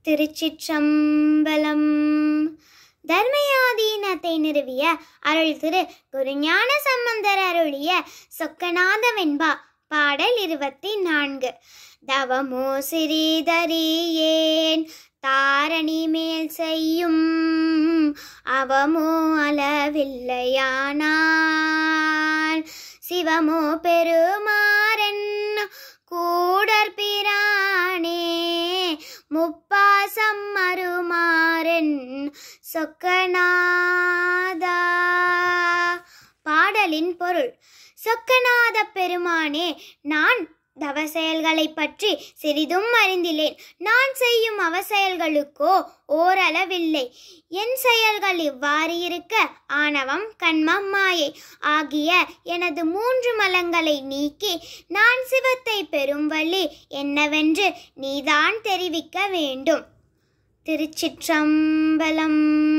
திருச்சிற்றம்பலம் தர்மயாதீனத்தை நிறுவிய அருள் திரு குருஞான சம்பந்தர் அருளிய சொக்கநாத வெண்பா பாடல் இருபத்தி நான்கு தவமோ சிறிதறியேன் தாரணி மேல் செய்யும் அவமோ அளவில்லையானால் சிவமோ பெருமாறன் கூடற்பிரானே முப்பாசம் மறுமாறன் சொக்கநாதா பாடலின் பொருள் சொக்கநாத பெருமானே நான் தவ செயல்களைப் பற்றி சிறிதும் அறிந்திலேன் நான் செய்யும் அவசெயல்களுக்கோ ஓரளவில்லை என் செயல்கள் இவ்வாறு இருக்க ஆணவம் கண்மம் மாயை ஆகிய எனது மூன்று மலங்களை நீக்கி நான் சிவத்தை பெறும் வழி என்னவென்று நீதான் தெரிவிக்க வேண்டும் திருச்சிற்றம்பலம்